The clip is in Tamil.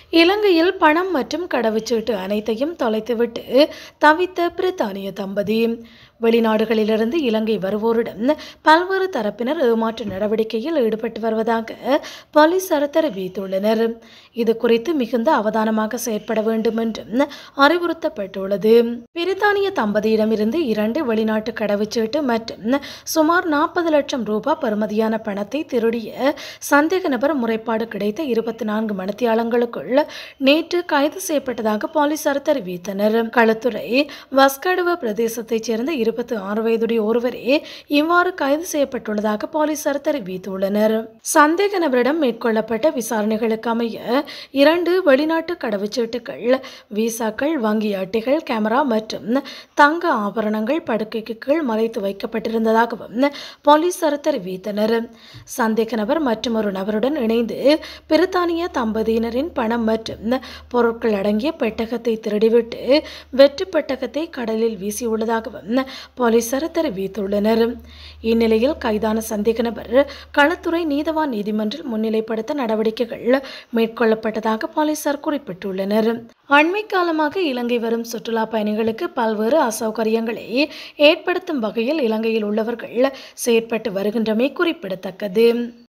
இலங்கையில் பணம் மற்றும் கடவுச்சீட்டு அனைத்தையும் தொலைத்துவிட்டு தவித்த பிரித்தானிய தம்பதி வெளிநாடுகளிலிருந்து இலங்கை வருவோரிடம் பல்வேறு தரப்பினர் ஏமாற்று நடவடிக்கையில் ஈடுபட்டு வருவதாக போலீசார் தெரிவித்துள்ளனர் இது குறித்து மிகுந்த அவதானமாக செயற்பட வேண்டும் என்றும் அறிவுறுத்தப்பட்டுள்ளது பிரித்தானிய தம்பதியிடமிருந்து இரண்டு வெளிநாட்டு கடவுச்சீட்டு மற்றும் சுமார் நாற்பது லட்சம் ரூபாய் பெறுமதியான பணத்தை திருடிய சந்தேக நபர் முறைப்பாடு கிடைத்த இருபத்தி நான்கு மணித்தியாலங்களுக்குள் நேற்று கைது செய்யப்பட்டதாக போலீசார் தெரிவித்தனர் களுத்துறை வஸ்கடுவ பிரதேசத்தைச் சேர்ந்த இருபத்தி ஆறு வயதுடைய ஒருவரே இவ்வாறு கைது செய்யப்பட்டுள்ளதாக போலீசார் தெரிவித்துள்ளனர் சந்தேக நபரிடம் மேற்கொள்ளப்பட்ட விசாரணைகளுக்கு அமைய இரண்டு வெளிநாட்டு கடவுச்சீட்டுகள் விசாக்கள் வங்கி அட்டைகள் கேமரா மற்றும் தங்க ஆபரணங்கள் படுக்கைக்கு கீழ் மறைத்து வைக்கப்பட்டிருந்ததாகவும் போலீசார் தெரிவித்தனர் சந்தேக நபர் மற்றும் ஒரு நபருடன் இணைந்து பிரித்தானிய தம்பதியினரின் பணம் மற்றும் பொருட்கள் அடங்கிய பெட்டகத்தை திருடிவிட்டு வெற்று பெட்டகத்தை கடலில் வீசியுள்ளதாகவும் போலீசார் தெரிவித்துள்ளனர் இந்நிலையில் கைதான சந்தேக நபர் களத்துறை நீதவான் நீதிமன்றில் முன்னிலைப்படுத்த நடவடிக்கைகள் மேற்கொள்ளப்பட்டதாக போலீசார் குறிப்பிட்டுள்ளனர் அண்மை காலமாக இலங்கை வரும் சுற்றுலா பயணிகளுக்கு பல்வேறு அசௌகரியங்களை ஏற்படுத்தும் வகையில் இலங்கையில் உள்ளவர்கள் செயற்பட்டு வருகின்றமை குறிப்பிடத்தக்கது